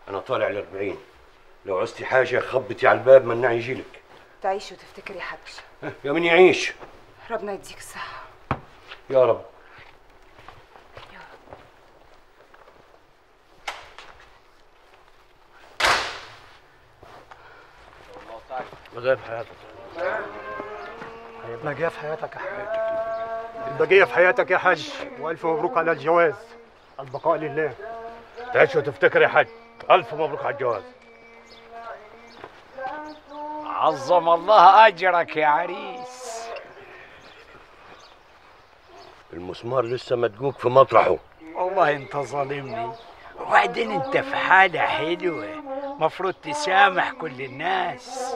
انا طالع الأربعين لو عوزتي حاجه خبطي على الباب مناع يجيلك تعيش وتفتكر يا حاج ها، يا من يعيش ربنا يديك الصحة يا رب بقى في حياتك البقية في حياتك يا حاج البقية في حياتك يا حاج وألف مبروك على الجواز البقاء لله تعيش وتفتكر يا حاج الف مبروك على الجواز عظم الله اجرك يا عريس المسمار لسه مدقوق في مطرحه والله انت ظالمني وبعدين انت في حالة حلوة مفروض تسامح كل الناس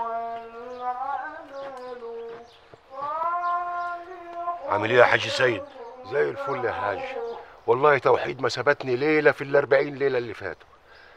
عامل ايه يا حاج سيد زي الفل يا حاج والله توحيد ما سابتني ليله في الأربعين ليله اللي فاتوا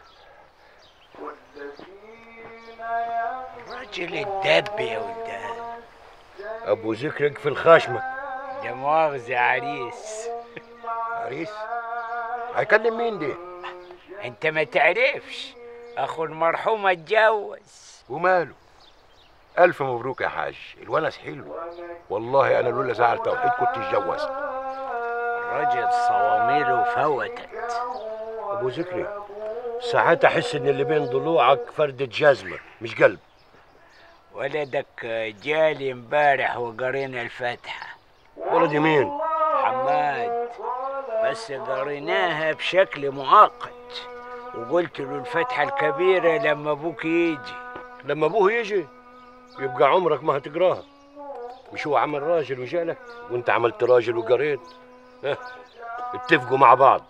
راجل الدب يا ولدان ابو ذكرك في الخشمه ده مؤاخذة يا عريس عريس هيكلم مين دي انت ما تعرفش اخو المرحوم اتجوز وماله ألف مبروك يا حاج الونس حلو والله أنا لولا زعل توحيد كنت اتجوزت الراجل صواميله فوتت ابو ذكري ساعات احس ان اللي بين ضلوعك فردة جزمه مش قلب ولدك جالي امبارح وقرينا الفاتحة ولدي مين حماد بس قريناها بشكل معقد وقلت له الفتحة الكبيرة لما ابوك يجي لما ابوه يجي يبقى عمرك ما هتقراها مش هو عمل راجل وجالك وانت عملت راجل وقريت ها اتفقوا مع بعض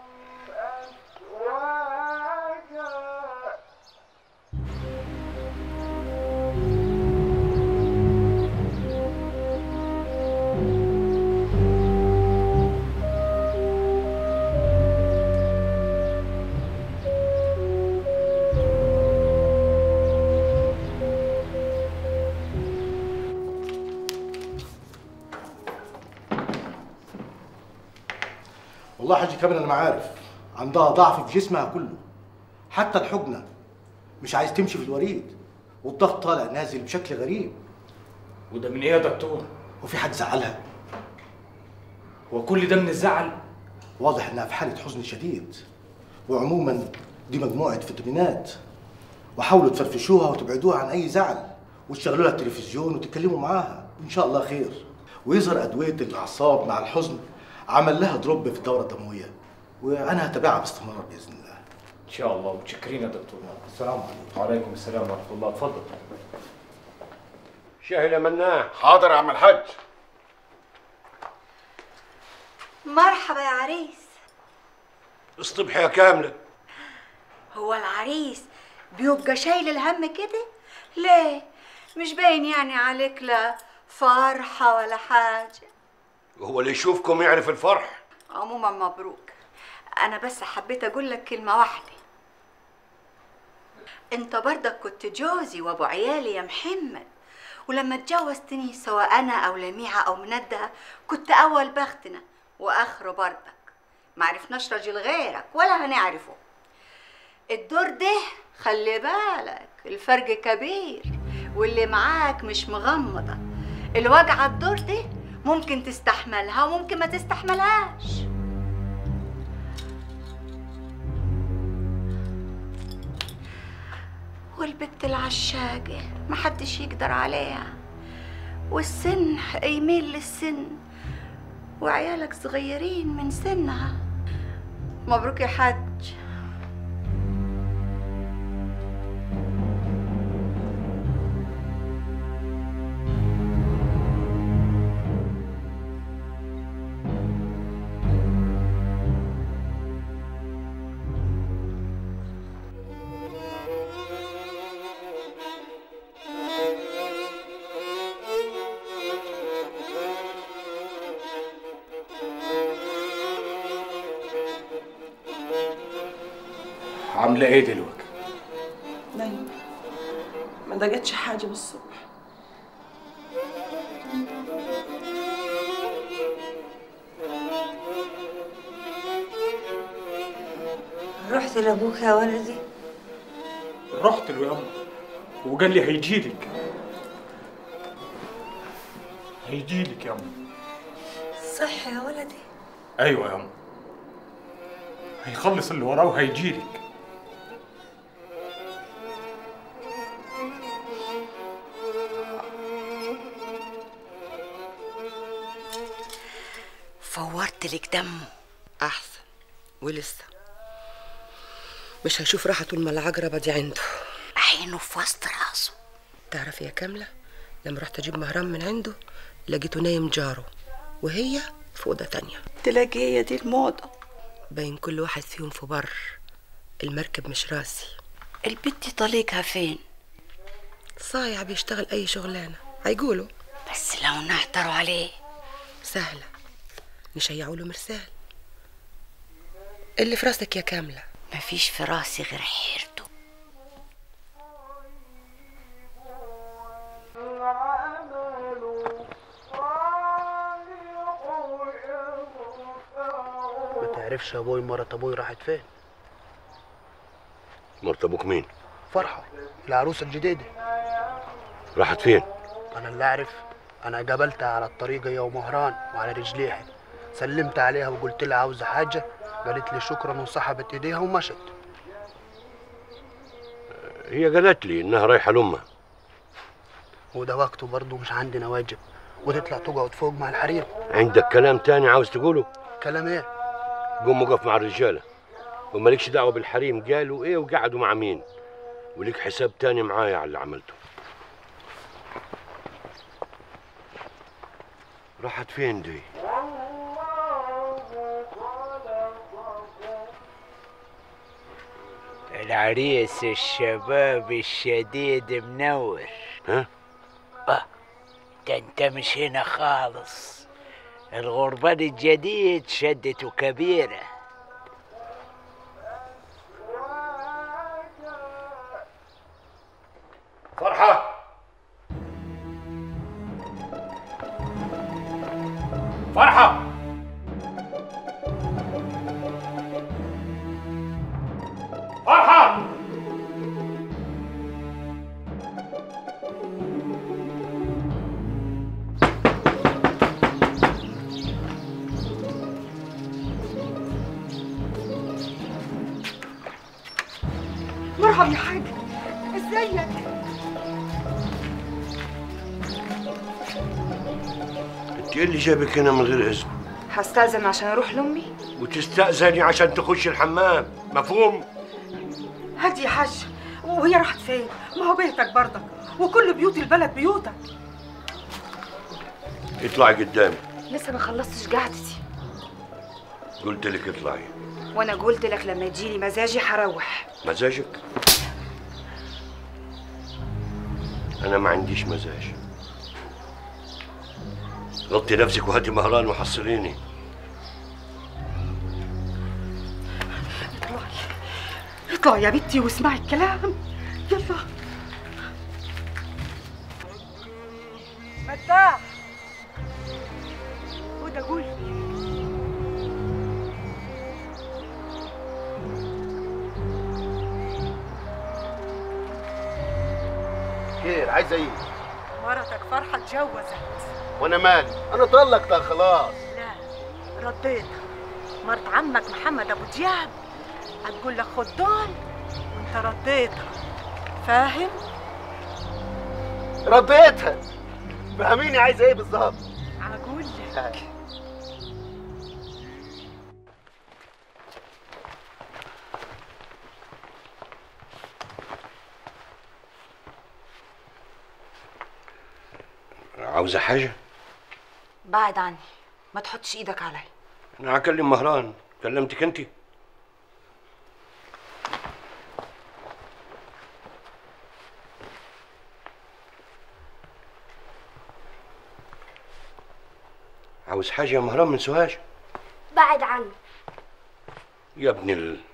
والله يا حاج كامل انا ما عارف عندها ضعف في جسمها كله حتى الحجنه مش عايز تمشي في الوريد والضغط طالع نازل بشكل غريب وده من ايه يا دكتور؟ وفي حد زعلها هو كل ده من الزعل؟ واضح انها في حاله حزن شديد وعموما دي مجموعه فيتامينات وحاولوا تفرفشوها وتبعدوها عن اي زعل وتشغلوا لها التلفزيون وتتكلموا معاها ان شاء الله خير ويظهر ادويه الاعصاب مع الحزن عمل لها دروب في الدوره الدمويه وانا هتابعها باستمرار باذن الله ان شاء الله متشكرين يا دكتور السلام عليكم وعليكم السلام ورحمه الله اتفضل شاهي يا مناع حاضر يا عم الحاج مرحبا يا عريس اصطبحي يا كامله هو العريس بيبقى شايل الهم كده ليه مش باين يعني عليك لا فرحة ولا حاجة هو اللي يشوفكم يعرف الفرح عموما مبروك انا بس حبيت اقول لك كلمة واحدة انت برضك كنت جوزي وابو عيالي يا محمد ولما اتجوزتني سواء انا او لميعة او مندة كنت اول بختنا واخره برضك معرفناش راجل غيرك ولا هنعرفه الدور ده خلي بالك الفرق كبير واللي معاك مش مغمضة الوجعة الدور ده ممكن تستحملها وممكن ما تستحملهاش والبت العشاقة محدش يقدر عليها والسن يميل للسن وعيالك صغيرين من سنها مبروك يا حاج عامله ايه دلوقتي؟ نايمة ما دقتش حاجة بالصبح رحت لابوك يا ولدي رحت له ياما وقال لي هيجيلك هيجيلك ياما صح يا ولدي ايوه ياما هيخلص اللي وراه وهيجيلك فورت لك دمه احسن ولسه مش هيشوف راحة طول ما العجربة دي عنده عينه في وسط راسه تعرف يا كاملة لما رحت اجيب مهران من عنده لقيته نايم جاره وهي في اوضه تانية تلاقي هي دي الموضة باين كل واحد فيهم في بر المركب مش راسي البت طليقها فين صايع بيشتغل اي شغلانة هيقولوا بس لو نعتروا عليه سهلة نشيعوا له مرسال اللي في راسك يا كاملة مفيش في راسي غير حيرته ما تعرفش يا ابوي مرات ابوي راحت فين مرت ابوك مين فرحه العروسه الجديده راحت فين انا اللي اعرف انا قابلتها على الطريق هي ومهران وعلى رجليها سلمت عليها وقلت لها عاوزه حاجه قالت لي شكرا وسحبت ايديها ومشت هي قالت لي انها رايحه لامها وده وقته برضه مش عندنا واجب وتطلع تقعد فوق مع الحريم عندك كلام تاني عاوز تقوله كلام ايه قوم وقف مع الرجاله ومالكش دعوه بالحريم قالوا ايه وقعدوا مع مين وليك حساب تاني معايا على اللي عملته راحت فين دي العريس الشباب الشديد منور ها اه ده انت مش هنا خالص الغربان الجديد شدته كبيرة فرحه فرحة فرحة مرحبا يا حاج ازيك انت ايه اللي جابك هنا من غير اذن هستأذن عشان اروح لامي وتستأذني عشان تخش الحمام مفهوم هدي يا حاج وهي راحت فين ما هو بيتك برضك وكل بيوت البلد بيوتك اطلعي قدامي لسه ما خلصتش قعدتي قلت لك اطلعي وانا قلت لك لما يجيلي مزاجي هروح مزاجك انا ما عنديش مزاج غطي نفسك وهاتي مهران وحصليني اطلعي يا بنتي واسمعي الكلام يلا مداح وده قول خير عايزه ايه مرتك فرحة اتجوزت وانا مالي انا طلقتها خلاص لا رديتها مرت عمك محمد ابو دياب هتقول لك خد دول وانت رديتها فاهم رضيتها فهميني عايزه ايه بالظبط هقول لك عاوزه حاجه بعد عني ما تحطش ايدك عليا انا هكلم مهران كلمتك انت عاوز حاجه يا مهران من سوهاج بعد عني يا ابن ال...